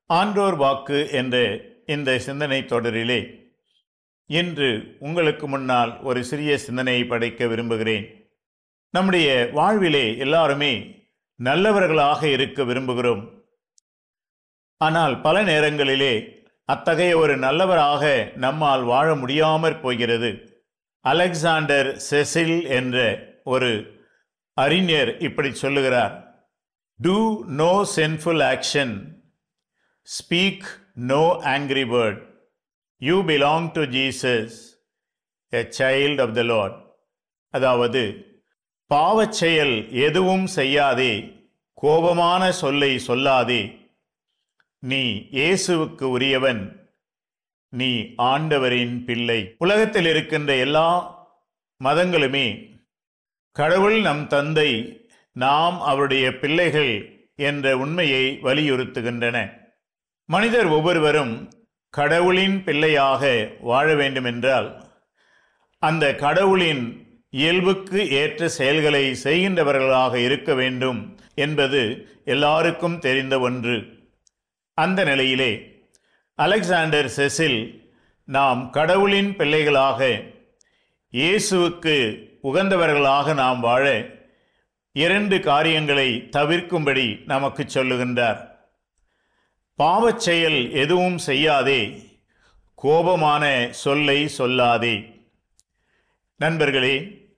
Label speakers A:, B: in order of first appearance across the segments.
A: ஆன்றோர் வாக்கு என்ற இந்த சிந்தனை தொடரிலே இன்று உங்களுக்கு முன்னால் ஒரு சிறிய சிந்தனையை படைக்க விரும்புகிறேன் நம்முடைய வாழ்விலே எல்லாருமே நல்லவர்களாக இருக்க விரும்புகிறோம் ஆனால் பல நேரங்களிலே அத்தகைய ஒரு நல்லவராக நம்மால் வாழ முடியாமற் போகிறது அலெக்சாண்டர் செசில் என்ற ஒரு அறிஞர் இப்படி சொல்லுகிறார் do no sinful action speak no angry word you belong to Jesus a child of the lord அதாவது பாவச் செயல் எதுவும் செய்யாதே கோபமான சொல்லை சொல்லாதே நீ இயேசுவுக்கு உரியவன் நீ ஆண்டவரின் பிள்ளை உலகத்தில் இருக்கின்ற எல்லா மதங்களுமே கடவுள் நம் தந்தை நாம் அவருடைய பிள்ளைகள் என்ற உண்மையை வலியுறுத்துகின்றன மனிதர் ஒவ்வொருவரும் கடவுளின் பிள்ளையாக வாழ வேண்டுமென்றால் அந்த கடவுளின் இயல்புக்கு ஏற்ற செயல்களை செய்கின்றவர்களாக இருக்க வேண்டும் என்பது எல்லாருக்கும் தெரிந்த ஒன்று அந்த நிலையிலே அலெக்சாண்டர் செசில் நாம் கடவுளின் பிள்ளைகளாக இயேசுவுக்கு உகந்தவர்களாக நாம் வாழ இரண்டு காரியங்களை தவிர்க்கும்படி நமக்கு சொல்லுகின்றார் பாவச் செயல் எதுவும் செய்யாதே கோபமான சொல்லை சொல்லாதே நண்பர்களே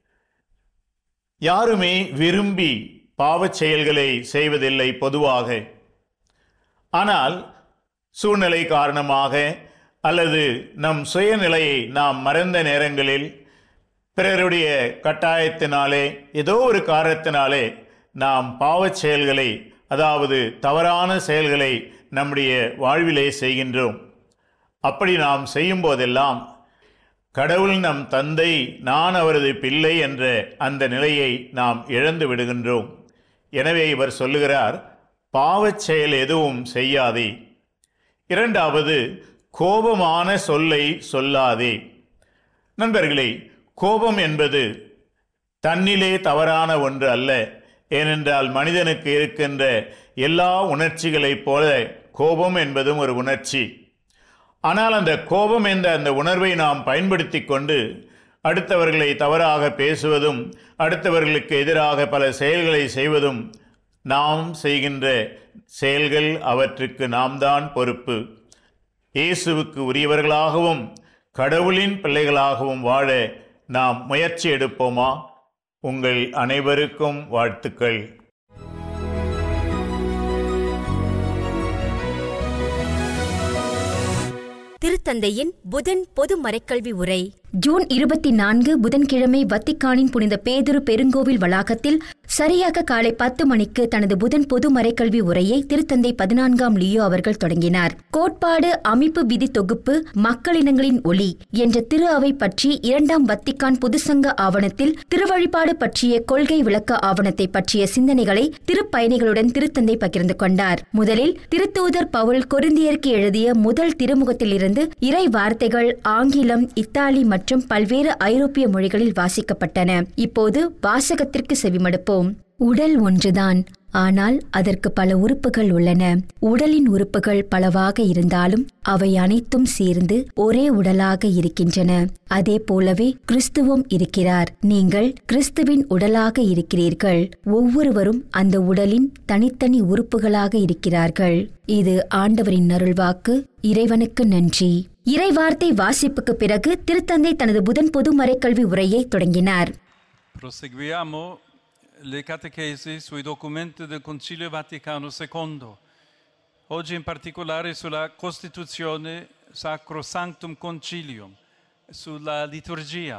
A: யாருமே விரும்பி பாவச் செயல்களை செய்வதில்லை பொதுவாக ஆனால் சூழ்நிலை காரணமாக அல்லது நம் சுயநிலையை நாம் மறந்த நேரங்களில் பிறருடைய கட்டாயத்தினாலே ஏதோ ஒரு காரணத்தினாலே நாம் பாவச் செயல்களை அதாவது தவறான செயல்களை நம்முடைய வாழ்விலே செய்கின்றோம் அப்படி நாம் செய்யும் போதெல்லாம் கடவுள் நம் தந்தை நான் அவரது பிள்ளை என்ற அந்த நிலையை நாம் இழந்து விடுகின்றோம் எனவே இவர் சொல்லுகிறார் பாவச் செயல் எதுவும் செய்யாதே இரண்டாவது கோபமான சொல்லை சொல்லாதே நண்பர்களே கோபம் என்பது தன்னிலே தவறான ஒன்று அல்ல ஏனென்றால் மனிதனுக்கு இருக்கின்ற எல்லா உணர்ச்சிகளைப் போல கோபம் என்பதும் ஒரு உணர்ச்சி ஆனால் அந்த கோபம் என்ற அந்த உணர்வை நாம் பயன்படுத்தி கொண்டு அடுத்தவர்களை தவறாக பேசுவதும் அடுத்தவர்களுக்கு எதிராக பல செயல்களை செய்வதும் நாம் செய்கின்ற செயல்கள் அவற்றுக்கு நாம் தான் பொறுப்பு இயேசுவுக்கு உரியவர்களாகவும் கடவுளின் பிள்ளைகளாகவும் வாழ நாம் முயற்சி எடுப்போமா உங்கள் அனைவருக்கும் வாழ்த்துக்கள்
B: திருத்தந்தையின் புதன் பொது மறைக்கல்வி உரை
C: ஜூன் இருபத்தி நான்கு புதன்கிழமை வத்திக்கானின் புனித பேதுரு பெருங்கோவில் வளாகத்தில் சரியாக காலை பத்து மணிக்கு தனது புதன் பொது மறைக்கல்வி உரையை திருத்தந்தை பதினான்காம் லியோ அவர்கள் தொடங்கினார் கோட்பாடு அமைப்பு விதி தொகுப்பு மக்களினங்களின் ஒளி என்ற திரு அவை பற்றி இரண்டாம் வத்திக்கான் புதுசங்க ஆவணத்தில் திருவழிபாடு பற்றிய கொள்கை விளக்க ஆவணத்தை பற்றிய சிந்தனைகளை திருப்பயணிகளுடன் திருத்தந்தை பகிர்ந்து கொண்டார் முதலில் திருத்தூதர் பவுல் கொரிந்தியருக்கு எழுதிய முதல் திருமுகத்திலிருந்து இறை வார்த்தைகள் ஆங்கிலம் இத்தாலி மற்றும் பல்வேறு ஐரோப்பிய மொழிகளில் வாசிக்கப்பட்டன இப்போது வாசகத்திற்கு செவிமடுப்போம் உடல் ஒன்றுதான் ஆனால் அதற்கு பல உறுப்புகள் உள்ளன உடலின் உறுப்புகள் பலவாக இருந்தாலும் அவை அனைத்தும் சேர்ந்து ஒரே உடலாக இருக்கின்றன அதே போலவே கிறிஸ்துவும் இருக்கிறார் நீங்கள் கிறிஸ்துவின் உடலாக இருக்கிறீர்கள் ஒவ்வொருவரும் அந்த உடலின் தனித்தனி உறுப்புகளாக இருக்கிறார்கள் இது ஆண்டவரின் அருள்வாக்கு இறைவனுக்கு நன்றி இறைவார்த்தை வாசிப்புக்கு பிறகு திருத்தந்தை தனது புதன் பொது மறைக்கல்வி உரையை தொடங்கினார்
D: Proseguiamo le catechesi sui documenti del Concilio Vaticano II, oggi in particolare sulla Costituzione Sacro Sanctum Concilium, sulla liturgia.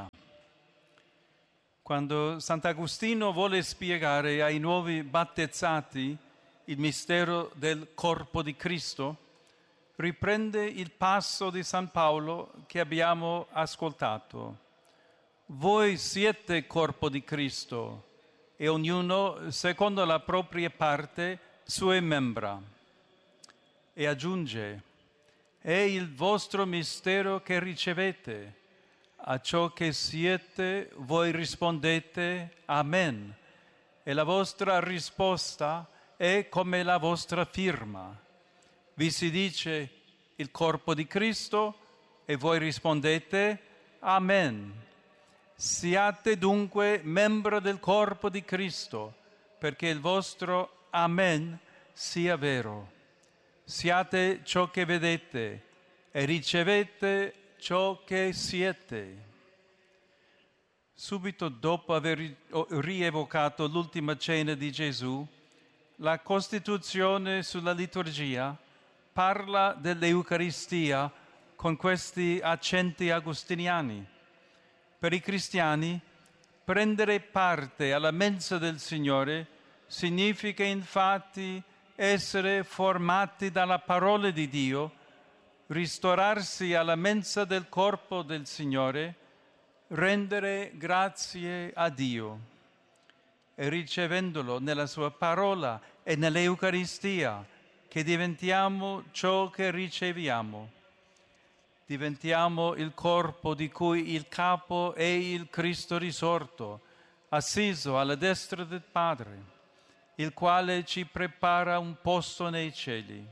D: Quando Sant'Agostino vuole spiegare ai nuovi battezzati il mistero del corpo di Cristo, riprende il passo di San Paolo che abbiamo ascoltato. Voi siete corpo di Cristo e ognuno secondo la propria parte sue membra. E aggiunge, è il vostro mistero che ricevete. A ciò che siete voi rispondete Amen. E la vostra risposta è come la vostra firma. vi si dice il corpo di Cristo e voi rispondete Amen. Siate dunque membro del corpo di Cristo, perché il vostro Amen sia vero. Siate ciò che vedete e ricevete ciò che siete. Subito dopo aver ri- o- rievocato l'ultima cena di Gesù, la Costituzione sulla liturgia parla dell'Eucaristia con questi accenti agostiniani. Per i cristiani, prendere parte alla mensa del Signore significa infatti essere formati dalla parola di Dio, ristorarsi alla mensa del corpo del Signore, rendere grazie a Dio e ricevendolo nella sua parola e nell'Eucaristia che diventiamo ciò che riceviamo. Diventiamo il corpo di cui il capo è il Cristo risorto, assiso alla destra del Padre, il quale ci prepara un posto nei cieli.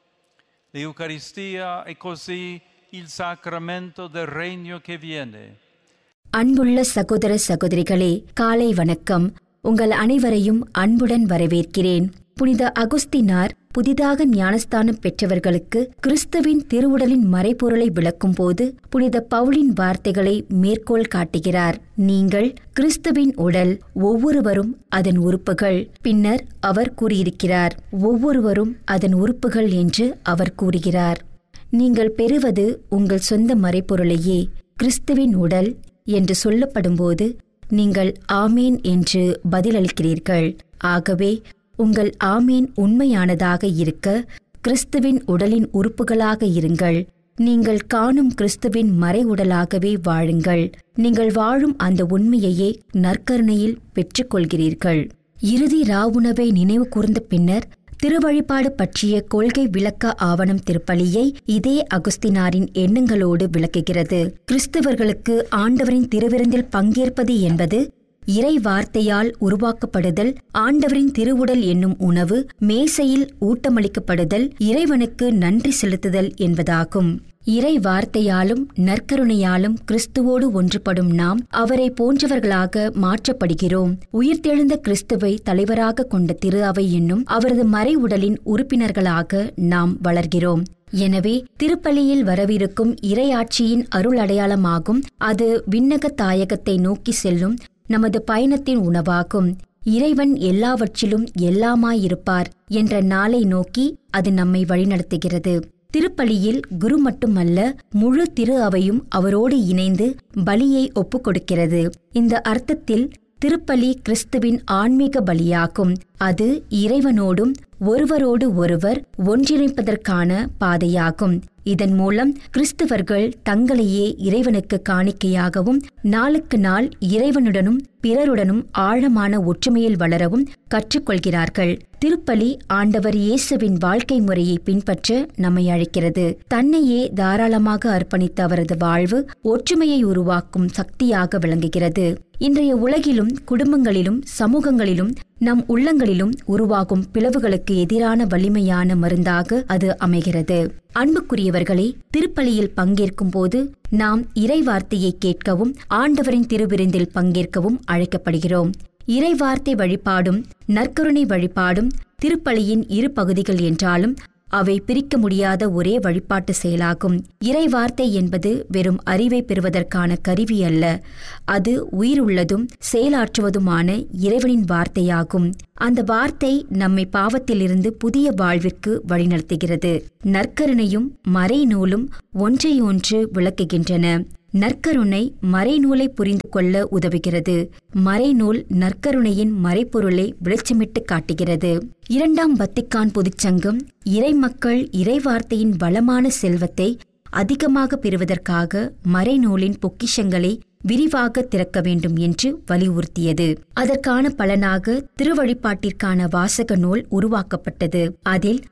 D: L'Eucaristia è così il sacramento del regno che viene.
C: அன்புள்ள சகோதர சகோதரிகளே காலை வணக்கம் உங்கள் அனைவரையும் அன்புடன் வரவேற்கிறேன் புனித அகுஸ்தினார் புதிதாக ஞானஸ்தானம் பெற்றவர்களுக்கு கிறிஸ்துவின் திருவுடலின் மறைபொருளை விளக்கும் போது புனித பவுலின் வார்த்தைகளை மேற்கோள் காட்டுகிறார் நீங்கள் கிறிஸ்துவின் உடல் ஒவ்வொருவரும் அதன் உறுப்புகள் பின்னர் அவர் கூறியிருக்கிறார் ஒவ்வொருவரும் அதன் உறுப்புகள் என்று அவர் கூறுகிறார் நீங்கள் பெறுவது உங்கள் சொந்த மறைபொருளையே கிறிஸ்துவின் உடல் என்று சொல்லப்படும்போது நீங்கள் ஆமேன் என்று பதிலளிக்கிறீர்கள் ஆகவே உங்கள் ஆமேன் உண்மையானதாக இருக்க கிறிஸ்துவின் உடலின் உறுப்புகளாக இருங்கள் நீங்கள் காணும் கிறிஸ்துவின் மறை உடலாகவே வாழுங்கள் நீங்கள் வாழும் அந்த உண்மையையே நற்கருணையில் பெற்றுக்கொள்கிறீர்கள் இறுதி ராவுணவை நினைவு கூர்ந்த பின்னர் திருவழிபாடு பற்றிய கொள்கை விளக்க ஆவணம் திருப்பலியை இதே அகுஸ்தினாரின் எண்ணங்களோடு விளக்குகிறது கிறிஸ்தவர்களுக்கு ஆண்டவரின் திருவிருந்தில் பங்கேற்பது என்பது இறை வார்த்தையால் உருவாக்கப்படுதல் ஆண்டவரின் திருவுடல் என்னும் உணவு மேசையில் ஊட்டமளிக்கப்படுதல் இறைவனுக்கு நன்றி செலுத்துதல் என்பதாகும் இறை வார்த்தையாலும் நற்கருணையாலும் கிறிஸ்துவோடு ஒன்றுபடும் நாம் அவரை போன்றவர்களாக மாற்றப்படுகிறோம் உயிர்த்தெழுந்த கிறிஸ்துவை தலைவராக கொண்ட திரு அவை என்னும் அவரது மறை உடலின் உறுப்பினர்களாக நாம் வளர்கிறோம் எனவே திருப்பலியில் வரவிருக்கும் இறையாட்சியின் அருள் அடையாளமாகும் அது விண்ணக தாயகத்தை நோக்கி செல்லும் நமது பயணத்தின் உணவாகும் இறைவன் எல்லாவற்றிலும் எல்லாமாயிருப்பார் என்ற நாளை நோக்கி அது நம்மை வழிநடத்துகிறது திருப்பலியில் குரு மட்டுமல்ல முழு திரு அவையும் அவரோடு இணைந்து பலியை ஒப்புக்கொடுக்கிறது இந்த அர்த்தத்தில் திருப்பலி கிறிஸ்துவின் ஆன்மீக பலியாகும் அது இறைவனோடும் ஒருவரோடு ஒருவர் ஒன்றிணைப்பதற்கான பாதையாகும் இதன் மூலம் கிறிஸ்தவர்கள் தங்களையே இறைவனுக்கு காணிக்கையாகவும் நாளுக்கு நாள் இறைவனுடனும் பிறருடனும் ஆழமான ஒற்றுமையில் வளரவும் கற்றுக்கொள்கிறார்கள் திருப்பலி ஆண்டவர் இயேசுவின் வாழ்க்கை முறையை பின்பற்ற நம்மை அழைக்கிறது தன்னையே தாராளமாக அர்ப்பணித்த அவரது வாழ்வு ஒற்றுமையை உருவாக்கும் சக்தியாக விளங்குகிறது இன்றைய உலகிலும் குடும்பங்களிலும் சமூகங்களிலும் நம் உள்ளங்களிலும் உருவாகும் பிளவுகளுக்கு எதிரான வலிமையான மருந்தாக அது அமைகிறது அன்புக்குரியவர்களே திருப்பலியில் பங்கேற்கும் போது நாம் இறை வார்த்தையை கேட்கவும் ஆண்டவரின் திருவிருந்தில் பங்கேற்கவும் அழைக்கப்படுகிறோம் இறைவார்த்தை வழிபாடும் நற்கருணை வழிபாடும் திருப்பலியின் இரு பகுதிகள் என்றாலும் அவை பிரிக்க முடியாத ஒரே வழிபாட்டு செயலாகும் இறைவார்த்தை என்பது வெறும் அறிவை பெறுவதற்கான கருவி அல்ல அது உயிருள்ளதும் செயலாற்றுவதுமான இறைவனின் வார்த்தையாகும் அந்த வார்த்தை நம்மை பாவத்திலிருந்து புதிய வாழ்விற்கு வழிநடத்துகிறது நற்கருணையும் மறைநூலும் ஒன்றையொன்று விளக்குகின்றன நற்கருணை மறைநூலை புரிந்து கொள்ள உதவுகிறது மறைநூல் நற்கருணையின் மறைப்பொருளை வெளிச்சமிட்டு காட்டுகிறது இரண்டாம் வத்திக்கான் பொதுச்சங்கம் இறைமக்கள் இறைவார்த்தையின் வளமான செல்வத்தை அதிகமாக பெறுவதற்காக மறைநூலின் பொக்கிஷங்களை விரிவாக திறக்க வேண்டும் என்று வலியுறுத்தியது அதற்கான பலனாக திருவழிபாட்டிற்கான வாசக நூல் உருவாக்கப்பட்டது அதில்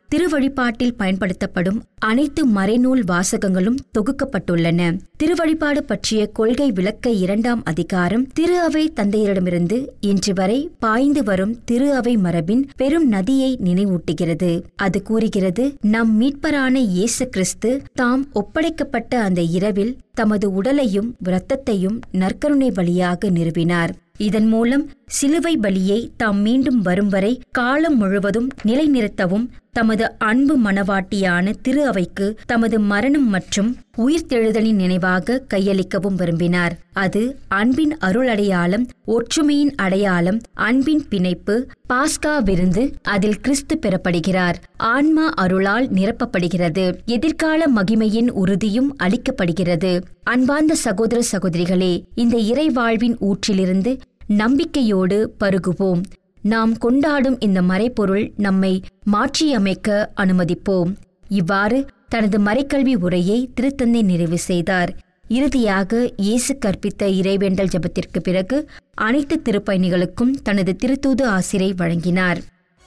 C: திருவழிபாட்டில் பயன்படுத்தப்படும் அனைத்து மறைநூல் வாசகங்களும் தொகுக்கப்பட்டுள்ளன திருவழிபாடு பற்றிய கொள்கை விளக்க இரண்டாம் அதிகாரம் திரு அவை தந்தையரிடமிருந்து இன்று வரை பாய்ந்து வரும் திரு அவை மரபின் பெரும் நதியை நினைவூட்டுகிறது அது கூறுகிறது நம் மீட்பரான இயேசு கிறிஸ்து தாம் ஒப்படைக்கப்பட்ட அந்த இரவில் தமது உடலையும் இரத்தத்தையும் நற்கருணை பலியாக நிறுவினார் இதன் மூலம் சிலுவை பலியை தாம் மீண்டும் வரும் வரை காலம் முழுவதும் நிலைநிறுத்தவும் தமது அன்பு மனவாட்டியான திரு அவைக்கு தமது மரணம் மற்றும் உயிர்த்தெழுதலின் நினைவாக கையளிக்கவும் விரும்பினார் அது அன்பின் அருள் அடையாளம் ஒற்றுமையின் அடையாளம் அன்பின் பிணைப்பு பாஸ்கா விருந்து அதில் கிறிஸ்து பெறப்படுகிறார் ஆன்மா அருளால் நிரப்பப்படுகிறது எதிர்கால மகிமையின் உறுதியும் அளிக்கப்படுகிறது அன்பார்ந்த சகோதர சகோதரிகளே இந்த இறை வாழ்வின் ஊற்றிலிருந்து நம்பிக்கையோடு பருகுவோம் நாம் கொண்டாடும் இந்த மறைப்பொருள் நம்மை மாற்றியமைக்க அனுமதிப்போம் இவ்வாறு தனது மறைக்கல்வி உரையை திருத்தந்தை நிறைவு செய்தார் இறுதியாக இயேசு கற்பித்த இறைவேண்டல் ஜெபத்திற்கு பிறகு அனைத்து திருப்பயணிகளுக்கும் தனது திருத்தூது ஆசிரை வழங்கினார்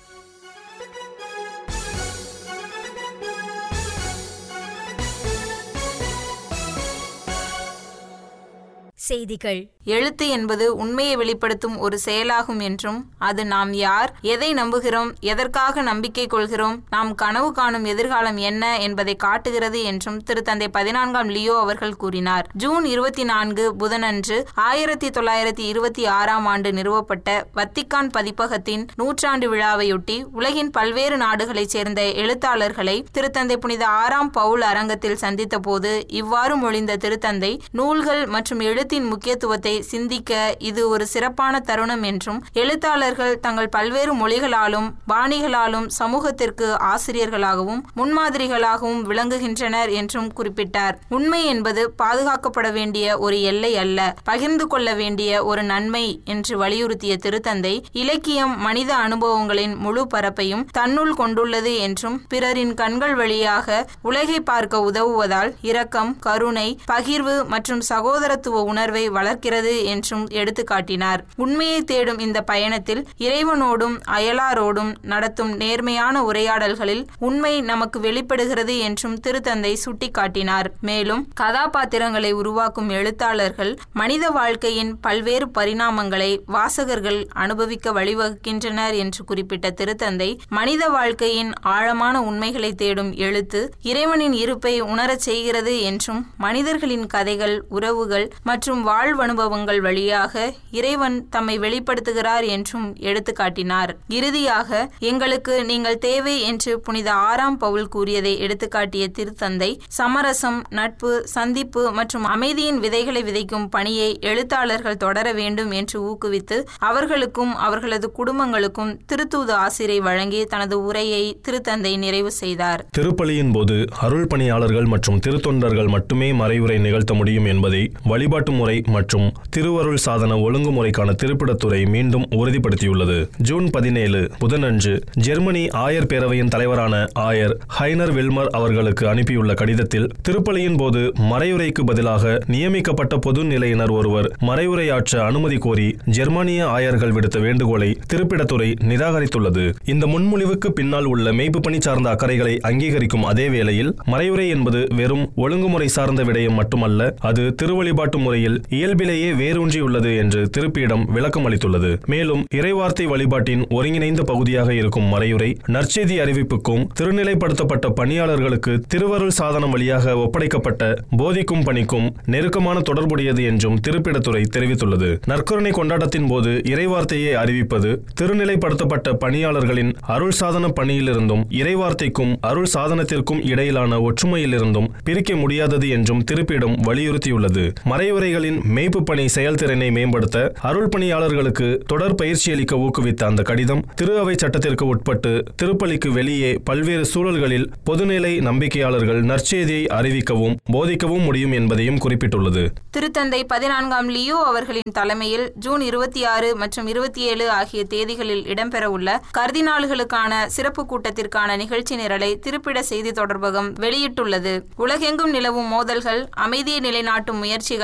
B: செய்திகள்
E: எழுத்து என்பது உண்மையை வெளிப்படுத்தும் ஒரு செயலாகும் என்றும் அது நாம் யார் எதை நம்புகிறோம் எதற்காக நம்பிக்கை கொள்கிறோம் நாம் கனவு காணும் எதிர்காலம் என்ன என்பதை காட்டுகிறது என்றும் திருத்தந்தை பதினான்காம் லியோ அவர்கள் கூறினார் ஜூன் இருபத்தி நான்கு புதனன்று ஆயிரத்தி தொள்ளாயிரத்தி இருபத்தி ஆறாம் ஆண்டு நிறுவப்பட்ட வத்திக்கான் பதிப்பகத்தின் நூற்றாண்டு விழாவையொட்டி உலகின் பல்வேறு நாடுகளைச் சேர்ந்த எழுத்தாளர்களை திருத்தந்தை புனித ஆறாம் பவுல் அரங்கத்தில் சந்தித்த போது இவ்வாறு மொழிந்த திருத்தந்தை நூல்கள் மற்றும் எழுத்தின் முக்கியத்துவத்தை சிந்திக்க இது ஒரு சிறப்பான தருணம் என்றும் எழுத்தாளர்கள் தங்கள் பல்வேறு மொழிகளாலும் பாணிகளாலும் சமூகத்திற்கு ஆசிரியர்களாகவும் முன்மாதிரிகளாகவும் விளங்குகின்றனர் என்றும் குறிப்பிட்டார் உண்மை என்பது பாதுகாக்கப்பட வேண்டிய ஒரு எல்லை அல்ல பகிர்ந்து கொள்ள வேண்டிய ஒரு நன்மை என்று வலியுறுத்திய திருத்தந்தை இலக்கியம் மனித அனுபவங்களின் முழு பரப்பையும் தன்னுள் கொண்டுள்ளது என்றும் பிறரின் கண்கள் வழியாக உலகை பார்க்க உதவுவதால் இரக்கம் கருணை பகிர்வு மற்றும் சகோதரத்துவ உணர்வை வளர்க்கிறது என்றும் எடுத்துக்காட்டினார் உண்மையை தேடும் இந்த பயணத்தில் இறைவனோடும் அயலாரோடும் நடத்தும் நேர்மையான உரையாடல்களில் உண்மை நமக்கு வெளிப்படுகிறது என்றும் திருத்தந்தை சுட்டிக்காட்டினார் மேலும் கதாபாத்திரங்களை உருவாக்கும் எழுத்தாளர்கள் மனித வாழ்க்கையின் பல்வேறு பரிணாமங்களை வாசகர்கள் அனுபவிக்க வழிவகுக்கின்றனர் என்று குறிப்பிட்ட திருத்தந்தை மனித வாழ்க்கையின் ஆழமான உண்மைகளை தேடும் எழுத்து இறைவனின் இருப்பை உணரச் செய்கிறது என்றும் மனிதர்களின் கதைகள் உறவுகள் மற்றும் வாழ்வனுபவங்கள் வழியாக இறைவன் தம்மை வெளிப்படுத்துகிறார் என்றும் எடுத்துக்காட்டினார் இறுதியாக எங்களுக்கு நீங்கள் தேவை என்று புனித ஆறாம் பவுல் கூறியதை எடுத்துக்காட்டிய திருத்தந்தை சமரசம் நட்பு சந்திப்பு மற்றும் அமைதியின் விதைகளை விதைக்கும் பணியை எழுத்தாளர்கள் தொடர வேண்டும் என்று ஊக்குவித்து அவர்களுக்கும் அவர்களது குடும்பங்களுக்கும் திருத்தூது ஆசிரை வழங்கி தனது உரையை திருத்தந்தை நிறைவு செய்தார்
F: திருப்பலியின் போது அருள் பணியாளர்கள் மற்றும் திருத்தொண்டர்கள் மட்டுமே மறைவுரை நிகழ்த்த முடியும் என்பதை வழிபாட்டு முறை மற்றும் திருவருள் சாதன ஒழுங்குமுறைக்கான திருப்பிடத்துறை மீண்டும் உறுதிப்படுத்தியுள்ளது ஜூன் பதினேழு புதனன்று ஜெர்மனி ஆயர் பேரவையின் தலைவரான ஆயர் ஹைனர் வில்மர் அவர்களுக்கு அனுப்பியுள்ள கடிதத்தில் திருப்பலியின் போது மறையுரைக்கு பதிலாக நியமிக்கப்பட்ட பொது நிலையினர் ஒருவர் மறைவுரையாற்ற அனுமதி கோரி ஜெர்மானிய ஆயர்கள் விடுத்த வேண்டுகோளை திருப்பிடத்துறை நிராகரித்துள்ளது இந்த முன்மொழிவுக்கு பின்னால் உள்ள மெய்ப்பு பணி சார்ந்த அக்கறைகளை அங்கீகரிக்கும் அதே வேளையில் மறைவுரை என்பது வெறும் ஒழுங்குமுறை சார்ந்த விடயம் மட்டுமல்ல அது திருவழிபாட்டு முறையில் இயல்பிலேயே வேரூன்றியுள்ளது என்று திருப்பியிடம் விளக்கம் அளித்துள்ளது மேலும் இறைவார்த்தை வழிபாட்டின் ஒருங்கிணைந்த பகுதியாக இருக்கும் மறையுரை நற்செய்தி அறிவிப்புக்கும் திருநிலைப்படுத்தப்பட்ட பணியாளர்களுக்கு திருவருள் சாதனம் வழியாக ஒப்படைக்கப்பட்ட போதிக்கும் பணிக்கும் நெருக்கமான தொடர்புடையது என்றும் திருப்பிடத்துறை தெரிவித்துள்ளது நற்கருணை கொண்டாட்டத்தின் போது இறைவார்த்தையை அறிவிப்பது திருநிலைப்படுத்தப்பட்ட பணியாளர்களின் அருள் சாதன பணியிலிருந்தும் இறைவார்த்தைக்கும் அருள் சாதனத்திற்கும் இடையிலான ஒற்றுமையிலிருந்தும் பிரிக்க முடியாதது என்றும் திருப்பிடம் வலியுறுத்தியுள்ளது மறைவுரைகளின் மேய்ப்பு பணி செயல்திறனை மேம்படுத்த அருள் பணியாளர்களுக்கு தொடர் பயிற்சியளிக்க ஊக்குவித்த அந்த கடிதம் திரு அவை சட்டத்திற்கு உட்பட்டு திருப்பலிக்கு வெளியே பல்வேறு சூழல்களில் பொதுநிலை நம்பிக்கையாளர்கள் நற்செய்தியை அறிவிக்கவும் போதிக்கவும் முடியும் என்பதையும் குறிப்பிட்டுள்ளது
E: திருத்தந்தை பதினான்காம் லியோ அவர்களின் தலைமையில் ஜூன் இருபத்தி ஆறு மற்றும் இருபத்தி ஏழு ஆகிய தேதிகளில் இடம்பெறவுள்ள கர்தினால்களுக்கான சிறப்பு கூட்டத்திற்கான நிகழ்ச்சி நிரலை திருப்பிட செய்தி தொடர்பகம் வெளியிட்டுள்ளது உலகெங்கும் நிலவும் மோதல்கள் அமைதியை நிலைநாட்டும் முயற்சிகள் நல்லி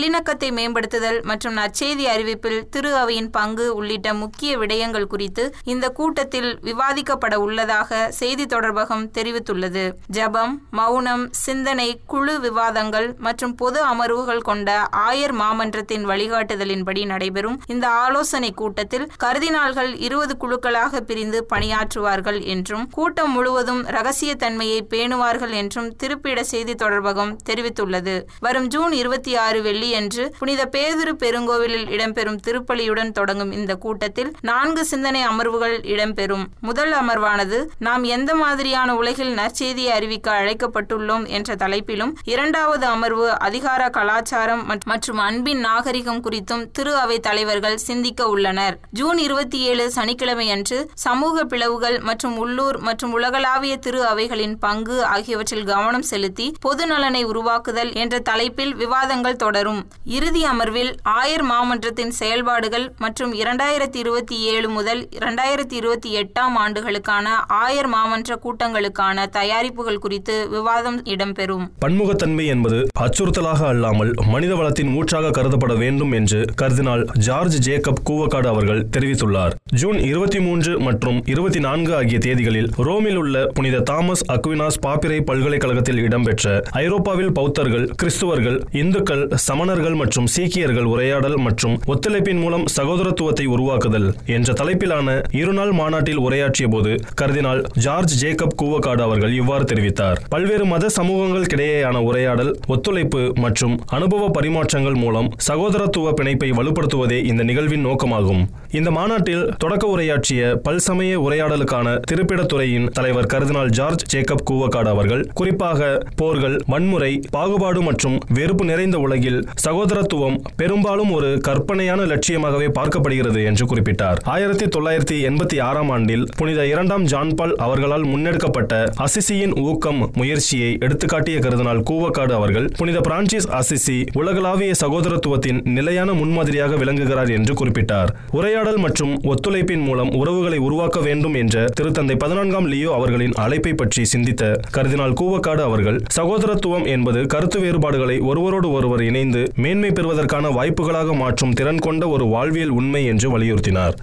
E: நல்லிணக்கத்தை மேம்படுத்துதல் மற்றும் நற்செய்தி அறிவிப்பில் திரு அவையின் பங்கு உள்ளிட்ட முக்கிய விடயங்கள் குறித்து இந்த கூட்டத்தில் விவாதிக்கப்பட உள்ளதாக செய்தி தொடர்பகம் தெரிவித்துள்ளது ஜெபம் மௌனம் சிந்தனை குழு விவாதங்கள் மற்றும் பொது அமர்வுகள் கொண்ட ஆயர் மாமன்றத்தின் வழிகாட்டுதலின்படி நடைபெறும் இந்த ஆலோசனை கூட்டத்தில் கர்தினால்கள் இருபது குழுக்களாக பிரிந்து பணியாற்றுவார்கள் என்றும் கூட்டம் முழுவதும் ரகசிய தன்மையை பேணுவார்கள் என்றும் திருப்பிட செய்தி தொடர்பகம் தெரிவித்துள்ளது வரும் ஜூன் இருபத்தி ஆறு வெள்ளியன்று புனித பேதுரு பெருங்கோவிலில் இடம்பெறும் திருப்பலியுடன் தொடங்கும் இந்த கூட்டத்தில் நான்கு சிந்தனை அமர்வுகள் இடம்பெறும் முதல் அமர்வானது நாம் எந்த மாதிரியான உலகில் நற்செய்தியை அறிவிக்க அழைக்கப்பட்டுள்ளோம் என்ற தலைப்பிலும் இரண்டாவது அமர்வு அதிகார கலாச்சாரம் மற்- மற்றும் அன்பின் நாகரிகம் குறித்தும் திரு அவை தலைவர்கள் சிந்திக்க உள்ளனர் ஜூன் இருபத்தி ஏழு சனிக்கிழமை அன்று சமூக பிளவுகள் மற்றும் உள்ளூர் மற்றும் உலகளாவிய திரு அவைகளின் பங்கு ஆகியவற்றில் கவனம் செலுத்தி பொது நலனை உருவாக்குதல் என்ற தலைப்பில் விவாதங்கள் தொடரும் இறுதி அமர்வில் ஆயர் மாமன்றத்தின் செயல்பாடுகள் மற்றும் இரண்டாயிரத்தி இருபத்தி ஏழு முதல் இரண்டாயிரத்தி இருபத்தி எட்டாம் ஆண்டுகளுக்கான ஆயர் மாமன்ற கூட்டங்களுக்கான தயாரிப்புகள் குறித்து விவாதம் இடம்பெறும்
F: பன்முகத்தன்மை என்பது அச்சுறுத்தலாக அல்லாமல் மனித வளத்தின் மூச்சாக கருதப்பட வேண்டும் என்று கர்தினால் ஜார்ஜ் ஜேக்கப் கூவக்காடு அவர்கள் தெரிவித்துள்ளார் ஜூன் இருபத்தி மூன்று மற்றும் இருபத்தி நான்கு ஆகிய தேதிகளில் ரோமில் உள்ள புனித தாமஸ் அக்வினாஸ் பாப்பிரை பல்கலைக்கழகத்தில் இடம்பெற்ற ஐரோப்பாவில் பௌத்தர்கள் கிறிஸ்துவர்கள் இந்துக்கள் சமணர்கள் மற்றும் சீக்கியர்கள் உரையாடல் மற்றும் ஒத்துழைப்பின் மூலம் சகோதரத்துவத்தை உருவாக்குதல் என்ற தலைப்பிலான இருநாள் மாநாட்டில் உரையாற்றிய போது கர்தினால் ஜார்ஜ் ஜேக்கப் கூவக்காடு அவர்கள் இவ்வாறு தெரிவித்தார் பல்வேறு மத சமூகங்களுக்கிடையேயான உரையாடல் ஒத்துழைப்பு மற்றும் அனுபவ பரிமாற்றங்கள் மூலம் சகோதரத்துவ பிணைப்பை வலுப்படுத்துவதே இந்த நிகழ்வின் நோக்கமாகும் இந்த மாநாட்டில் தொடக்க உரையாற்றிய பல்சமய உரையாடலுக்கான திருப்பிடத்துறையின் தலைவர் கர்தினால் ஜார்ஜ் ஜேக்கப் கூவக்காடு அவர்கள் குறிப்பாக போர்கள் வன்முறை பாகுபாடு மற்றும் வெறுப்பு நிறைந்த உலகில் சகோதரத்துவம் பெரும்பாலும் ஒரு கற்பனையான லட்சியமாகவே பார்க்கப்படுகிறது என்று குறிப்பிட்டார் ஆயிரத்தி தொள்ளாயிரத்தி எண்பத்தி ஆறாம் ஆண்டில் புனித இரண்டாம் ஜான் பால் அவர்களால் முன்னெடுக்கப்பட்ட அசிசியின் ஊக்கம் முயற்சியை எடுத்துக்காட்டிய கருதினால் கூவக்காடு அவர்கள் புனித பிரான்சிஸ் அசிசி உலகளாவிய சகோதரத்துவத்தின் நிலையான முன்மாதிரியாக விளங்குகிறார் என்று குறிப்பிட்டார் உரையாடல் மற்றும் ஒத்துழைப்பின் மூலம் உறவுகளை உருவாக்க வேண்டும் என்ற திருத்தந்தை பதினான்காம் லியோ அவர்களின் அழைப்பை பற்றி சிந்தித்த கர்தினால் கூவக்காடு அவர்கள் சகோதரத்துவம் என்பது கருத்து வேறுபாடுகளை ஒருவரோடு ஒருவர் இணைந்து மேன்மை பெறுவதற்கான வாய்ப்புகளாக மாற்றும் திறன் கொண்ட ஒரு வாழ்வியல் உண்மை என்று வலியுறுத்தினார்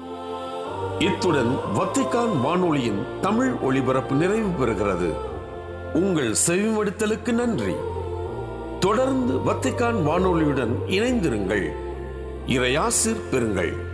G: இத்துடன் வத்திக்கான் வானொலியின் தமிழ் ஒளிபரப்பு நிறைவு பெறுகிறது உங்கள் செவிமடுத்தலுக்கு நன்றி தொடர்ந்து வத்திக்கான் வானொலியுடன் இணைந்திருங்கள் இறையாசிர் பெறுங்கள்